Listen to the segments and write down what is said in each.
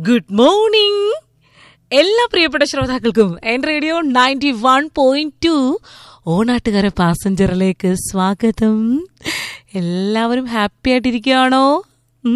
Good morning എല്ലാ പ്രിയപ്പെട്ട ശ്രോതാക്കൾക്കും എൻ radio ninety one point two ഓണാട്ടുകാരെ പാസഞ്ചറിലേക്ക് സ്വാഗതം എല്ലാവരും ഹാപ്പി ആയിട്ടിരിക്കുകയാണോ ഉം?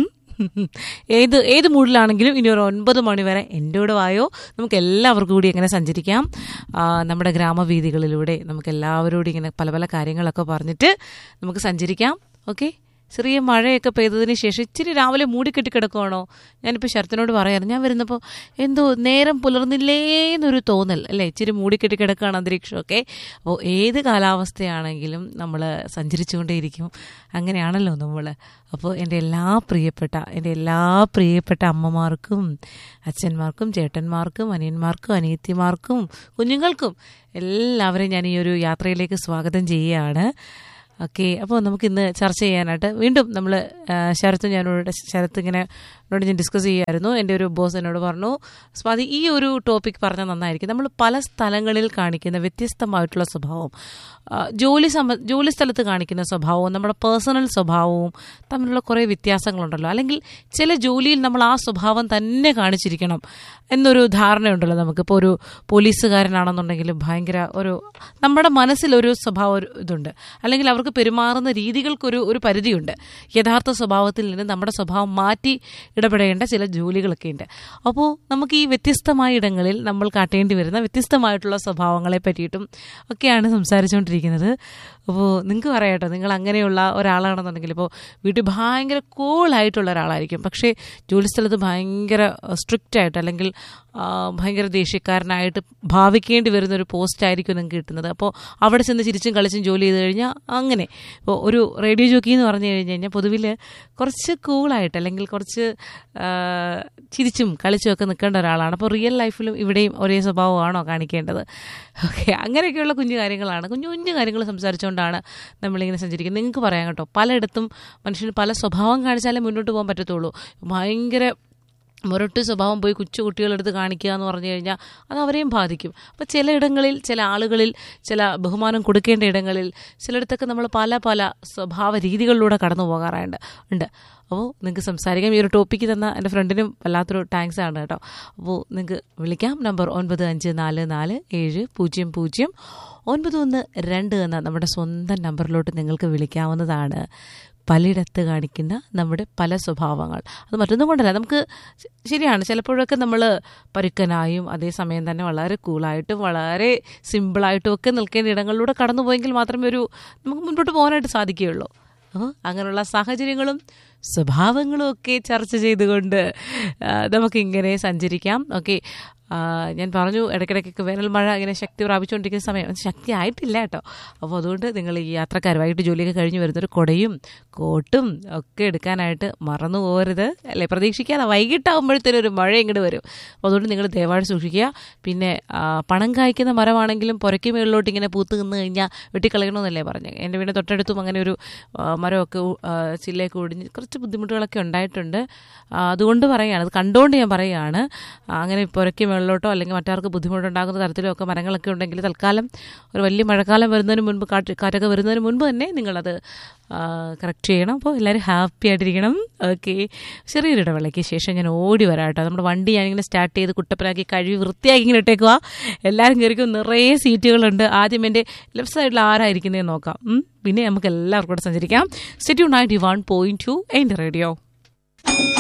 ഏത് ഏത് മൂഡിലാണെങ്കിലും ഇനി ഒരു ഒൻപത് മണി വരെ എൻ്റെ കൂടെ വായോ നമുക്ക് എല്ലാവർക്കും കൂടി ഇങ്ങനെ സഞ്ചരിക്കാം ആ, നമ്മുടെ ഗ്രാമവീഥികളിലൂടെ നമുക്ക് എല്ലാവരോടും ഇങ്ങനെ പല പല കാര്യങ്ങളൊക്കെ പറഞ്ഞിട്ട് നമുക്ക് സഞ്ചരിക്കാം ഓക്കെ ചെറിയ മഴയൊക്കെ പെയ്തതിന് ശേഷം ഇച്ചിരി രാവിലെ മൂടിക്കെട്ടി കിടക്കുവാണോ ഞാനിപ്പോൾ ശരത്തിനോട് പറയാറ് ഞാൻ വരുന്നപ്പോൾ എന്തോ നേരം പുലർന്നില്ലേ എന്നൊരു തോന്നൽ അല്ലേ ഇച്ചിരി മൂടിക്കെട്ടി കിടക്കുകയാണ് അന്തരീക്ഷമൊക്കെ അപ്പോൾ ഏത് കാലാവസ്ഥയാണെങ്കിലും നമ്മൾ സഞ്ചരിച്ചുകൊണ്ടേയിരിക്കും അങ്ങനെയാണല്ലോ നമ്മൾ അപ്പോൾ എൻ്റെ എല്ലാ പ്രിയപ്പെട്ട എൻ്റെ എല്ലാ പ്രിയപ്പെട്ട അമ്മമാർക്കും അച്ഛന്മാർക്കും ചേട്ടന്മാർക്കും അനിയന്മാർക്കും അനിയത്തിമാർക്കും കുഞ്ഞുങ്ങൾക്കും എല്ലാവരെയും ഞാൻ ഈ ഒരു യാത്രയിലേക്ക് സ്വാഗതം ചെയ്യുകയാണ് ഓക്കെ അപ്പോൾ നമുക്ക് ഇന്ന് ചർച്ച ചെയ്യാനായിട്ട് വീണ്ടും നമ്മൾ ശരത്ത് ഞാനോട് ശരത്ത് ഇങ്ങനെ എന്നോട് ഞാൻ ഡിസ്കസ് ചെയ്യായിരുന്നു എൻ്റെ ഒരു ബോസ് എന്നോട് പറഞ്ഞു സ്വാതി ഈ ഒരു ടോപ്പിക് പറഞ്ഞാൽ നന്നായിരിക്കും നമ്മൾ പല സ്ഥലങ്ങളിൽ കാണിക്കുന്ന വ്യത്യസ്തമായിട്ടുള്ള സ്വഭാവം ആ, ജോലി സംബ ജോലി സ്ഥലത്ത് കാണിക്കുന്ന സ്വഭാവവും നമ്മുടെ പേഴ്സണൽ സ്വഭാവവും തമ്മിലുള്ള കുറേ വ്യത്യാസങ്ങളുണ്ടല്ലോ അല്ലെങ്കിൽ ചില ജോലിയിൽ നമ്മൾ ആ സ്വഭാവം തന്നെ കാണിച്ചിരിക്കണം എന്നൊരു ധാരണയുണ്ടല്ലോ നമുക്കിപ്പോൾ ഒരു പോലീസുകാരനാണെന്നുണ്ടെങ്കിൽ ഭയങ്കര ഒരു നമ്മുടെ മനസ്സിലൊരു സ്വഭാവം ഒരു ഇതുണ്ട് അല്ലെങ്കിൽ അവർക്ക് പെരുമാറുന്ന രീതികൾക്കൊരു ഒരു പരിധിയുണ്ട് യഥാർത്ഥ സ്വഭാവത്തിൽ നിന്ന് നമ്മുടെ സ്വഭാവം മാറ്റി ഇടപെടേണ്ട ചില ജോലികളൊക്കെ ഉണ്ട് അപ്പോൾ നമുക്ക് ഈ വ്യത്യസ്തമായ ഇടങ്ങളിൽ നമ്മൾ കാട്ടേണ്ടി വരുന്ന വ്യത്യസ്തമായിട്ടുള്ള സ്വഭാവങ്ങളെ പറ്റിയിട്ടും ഒക്കെയാണ് സംസാരിച്ചുകൊണ്ടിരിക്കുന്നത് അപ്പോൾ നിങ്ങൾക്ക് പറയാട്ടോ നിങ്ങൾ അങ്ങനെയുള്ള ഒരാളാണെന്നുണ്ടെങ്കിൽ ഇപ്പോൾ വീട്ടിൽ ഭയങ്കര കൂളായിട്ടുള്ള ഒരാളായിരിക്കും പക്ഷേ ജോലിസ്ഥലത്ത് ഭയങ്കര സ്ട്രിക്റ്റ് ആയിട്ട് അല്ലെങ്കിൽ ആ, ഭയങ്കര ദേഷ്യക്കാരനായിട്ട് ഭാവിക്കേണ്ടി വരുന്ന ഒരു പോസ്റ്റ് ആയിരിക്കും നിങ്ങൾക്ക് കിട്ടുന്നത് അപ്പോൾ അവിടെ ചെന്ന് ചിരിച്ചും കളിച്ചും ജോലി ചെയ്ത് കഴിഞ്ഞാൽ അങ്ങനെ ഇപ്പോൾ ഒരു റേഡിയോ ജോക്കി എന്ന് പറഞ്ഞു കഴിഞ്ഞ് കഴിഞ്ഞാൽ പൊതുവിൽ കുറച്ച് കൂളായിട്ട് അല്ലെങ്കിൽ കുറച്ച് ആ, ചിരിച്ചും കളിച്ചും ഒക്കെ നിൽക്കേണ്ട ഒരാളാണ് അപ്പോൾ റിയൽ ലൈഫിലും ഇവിടെയും ഒരേ സ്വഭാവമാണോ കാണിക്കേണ്ടത് ഓക്കെ അങ്ങനെയൊക്കെയുള്ള കുഞ്ഞു കാര്യങ്ങളാണ് കുഞ്ഞു കുഞ്ഞു കാര്യങ്ങൾ സംസാരിച്ചുകൊണ്ടാണ് നമ്മളിങ്ങനെ സഞ്ചരിക്കുന്നത് നിങ്ങൾക്ക് പറയാം കേട്ടോ പലയിടത്തും മനുഷ്യന് പല സ്വഭാവം കാണിച്ചാലേ മുന്നോട്ട് പോകാൻ പറ്റത്തുള്ളൂ ഭയങ്കര മുരട്ട് സ്വഭാവം പോയി കൊച്ചു കുട്ടികളെടുത്ത് കാണിക്കുക എന്ന് പറഞ്ഞു കഴിഞ്ഞാൽ അത് അവരെയും ബാധിക്കും അപ്പോൾ ചിലയിടങ്ങളിൽ ചില ആളുകളിൽ ചില ബഹുമാനം കൊടുക്കേണ്ട ഇടങ്ങളിൽ ചിലയിടത്തൊക്കെ നമ്മൾ പല പല സ്വഭാവ രീതികളിലൂടെ കടന്നു പോകാറുണ്ട് ഉണ്ട് അപ്പോൾ നിങ്ങൾക്ക് സംസാരിക്കാം ഈ ഒരു ടോപ്പിക്ക് തന്ന എൻ്റെ ഫ്രണ്ടിനും വല്ലാത്തൊരു താങ്ക്സ് ആണ് കേട്ടോ അപ്പോൾ നിങ്ങൾക്ക് വിളിക്കാം നമ്പർ ഒൻപത് അഞ്ച് നാല് നാല് ഏഴ് പൂജ്യം പൂജ്യം ഒൻപത് ഒന്ന് രണ്ട് എന്ന നമ്മുടെ സ്വന്തം നമ്പറിലോട്ട് നിങ്ങൾക്ക് വിളിക്കാവുന്നതാണ് പലയിടത്ത് കാണിക്കുന്ന നമ്മുടെ പല സ്വഭാവങ്ങൾ അത് മറ്റൊന്നും കൊണ്ടല്ല നമുക്ക് ശ- ശരിയാണ് ചിലപ്പോഴൊക്കെ നമ്മൾ പരുക്കനായും അതേസമയം തന്നെ വളരെ കൂളായിട്ടും വളരെ സിമ്പിളായിട്ടും ഒക്കെ നിൽക്കേണ്ട ഇടങ്ങളിലൂടെ കടന്നു പോയെങ്കിൽ മാത്രമേ ഒരു നമുക്ക് മുൻപോട്ട് പോകാനായിട്ട് സാധിക്കുകയുള്ളൂ അപ്പോൾ അങ്ങനെയുള്ള സാഹചര്യങ്ങളും സ്വഭാവങ്ങളും ഒക്കെ ചർച്ച ചെയ്തുകൊണ്ട് ആ, നമുക്കിങ്ങനെ സഞ്ചരിക്കാം ഓക്കെ ഞാൻ പറഞ്ഞു ഇടയ്ക്കിടയ്ക്കൊക്കെ വേനൽ മഴ ഇങ്ങനെ ശക്തി പ്രാപിച്ചുകൊണ്ടിരിക്കുന്ന സമയം അത് ശക്തി ആയിട്ടില്ല കേട്ടോ അപ്പോൾ അതുകൊണ്ട് നിങ്ങൾ ഈ യാത്രക്കാർ വൈകിട്ട് ജോലിയൊക്കെ കഴിഞ്ഞ് വരുന്നൊരു കുടയും കോട്ടും ഒക്കെ എടുക്കാനായിട്ട് മറന്നു പോകരുത് അല്ലേ പ്രതീക്ഷിക്കാതെ വൈകിട്ടാകുമ്പോഴത്തേനും ഒരു മഴ ഇങ്ങോട്ട് വരും അപ്പോൾ അതുകൊണ്ട് നിങ്ങൾ ദയവായിട്ട് സൂക്ഷിക്കുക പിന്നെ ആ, പണം കായ്ക്കുന്ന മരമാണെങ്കിലും പുരയ്ക്ക് മുകളിലോട്ട് ഇങ്ങനെ പൂത്ത് നിന്ന് കഴിഞ്ഞാൽ വെട്ടിക്കളയണമെന്നല്ലേ പറഞ്ഞു എൻ്റെ വീടിന് തൊട്ടടുത്തും അങ്ങനെ ഒരു ആ, മരമൊക്കെ ഉ- ആ, ചില്ലയൊക്കെ ഒടിഞ്ഞ് കുറച്ച് ബുദ്ധിമുട്ടുകളൊക്കെ ഉണ്ടായിട്ടുണ്ട് ആ, അതുകൊണ്ട് പറയുകയാണ് അത് കണ്ടുകൊണ്ട് ഞാൻ പറയുകയാണ് ആ, അങ്ങനെ പുരയ്ക്ക് മുകളിലോട്ടോ അല്ലെങ്കിൽ മറ്റാർക്ക് ബുദ്ധിമുട്ടുണ്ടാകുന്ന തരത്തിലോ ഒക്കെ മരങ്ങളൊക്കെ ഉണ്ടെങ്കിൽ തൽക്കാലം ഒരു വലിയ മഴക്കാലം വരുന്നതിന് മുൻപ് കാറ്റ് കാറ്റൊക്കെ വരുന്നതിന് മുൻപ് തന്നെ നിങ്ങളത് കറക്റ്റ് ചെയ്യണം അപ്പോൾ എല്ലാവരും ഹാപ്പി ആയിട്ടിരിക്കണം ഓക്കെ ചെറിയൊരു ഇടവേളയ്ക്ക് ശേഷം ഞാൻ ഓടി വരാം കേട്ടോ നമ്മുടെ വണ്ടി ഞാനിങ്ങനെ സ്റ്റാർട്ട് ചെയ്ത് കുട്ടപ്പനാക്കി കഴുകി വൃത്തിയാക്കി ഇങ്ങനെ ഇട്ടേക്കുക എല്ലാവരും കയറിക്കും നിറയെ സീറ്റുകളുണ്ട് ആദ്യം എൻ്റെ ലെഫ്റ്റ് സൈഡിൽ ആരായിരിക്കുന്നതെന്ന് നോക്കാം ഉം. പിന്നെ നമുക്ക് എല്ലാവർക്കും കൂടെ സഞ്ചരിക്കാം city ninety one point two എൻ്റെ റേഡിയോ